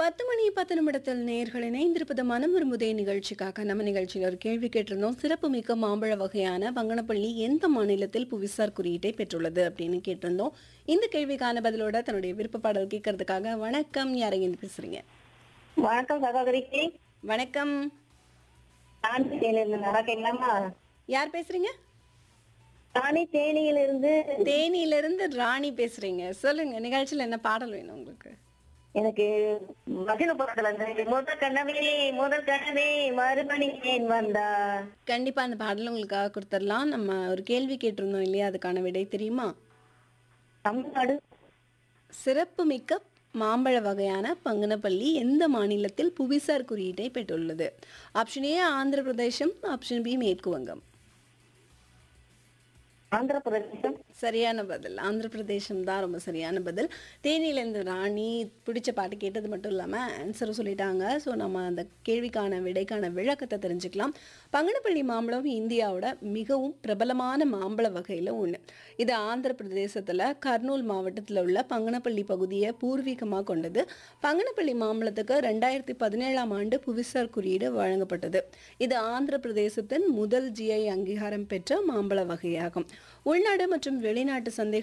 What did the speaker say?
பத்து மணி பத்து நிமிடத்தில் நேர்கள் இணைந்திருப்பது மனம் விரும்புதே நிகழ்ச்சிக்காக நம்ம நிகழ்ச்சியில் ஒரு கேள்வி கேட்டிருந்தோம் சிறப்புமிக்க மாம்பழ வகையான பங்கனப்பள்ளி எந்த மாநிலத்தில் புவிசார் குறியீட்டை பெற்றுள்ளது அப்படின்னு கேட்டிருந்தோம் இந்த கேள்விக்கான பதிலோட தன்னுடைய விருப்ப பாடல் கேட்கறதுக்காக வணக்கம் யாரையும் பேசுறீங்க வணக்கம் சகோதரிக்கு வணக்கம் ராணி தேனியிலிருந்து நல்லா கேட்கலாமா யார் பேசுறீங்க ராணி தேனியிலிருந்து தேனியிலிருந்து ராணி பேசுறீங்க சொல்லுங்க நிகழ்ச்சியில் என்ன பாடல் வேணும் உங்களுக்கு எனக்கு மகிழ படத்துல இருந்து முதல் கனவே முதல் கனவே மறுபணி ஏன் வந்தா கண்டிப்பா அந்த பாடல் உங்களுக்காக கொடுத்துடலாம் நம்ம ஒரு கேள்வி கேட்டிருந்தோம் இல்லையா அதுக்கான விடை தெரியுமா தமிழ்நாடு சிறப்புமிக்க மாம்பழ வகையான பங்கனப்பள்ளி எந்த மாநிலத்தில் புவிசார் குறியீட்டை பெற்றுள்ளது ஆப்ஷன் ஏ ஆந்திர பிரதேசம் ஆப்ஷன் பி மேற்கு வங்கம் ஆந்திர பிரதேசம் சரியான பதில் ஆந்திர பிரதேசம் தான் ரொம்ப சரியான பதில் தேனியிலேருந்து ராணி பிடிச்ச பாட்டு கேட்டது மட்டும் இல்லாமல் ஆன்சரும் சொல்லிட்டாங்க ஸோ நம்ம அந்த கேள்விக்கான விடைக்கான விளக்கத்தை தெரிஞ்சுக்கலாம் பங்கனப்பள்ளி மாம்பழம் இந்தியாவோட மிகவும் பிரபலமான மாம்பழ வகையில் ஒன்று இது ஆந்திர பிரதேசத்தில் கர்னூல் மாவட்டத்தில் உள்ள பங்கனப்பள்ளி பகுதியை பூர்வீகமாக கொண்டது பங்கனப்பள்ளி மாம்பழத்துக்கு ரெண்டாயிரத்தி பதினேழாம் ஆண்டு புவிசார் குறியீடு வழங்கப்பட்டது இது ஆந்திர பிரதேசத்தின் முதல் ஜிஐ அங்கீகாரம் பெற்ற மாம்பழ வகையாகும் உள்நாடு மற்றும் வெளிநாட்டு சந்தை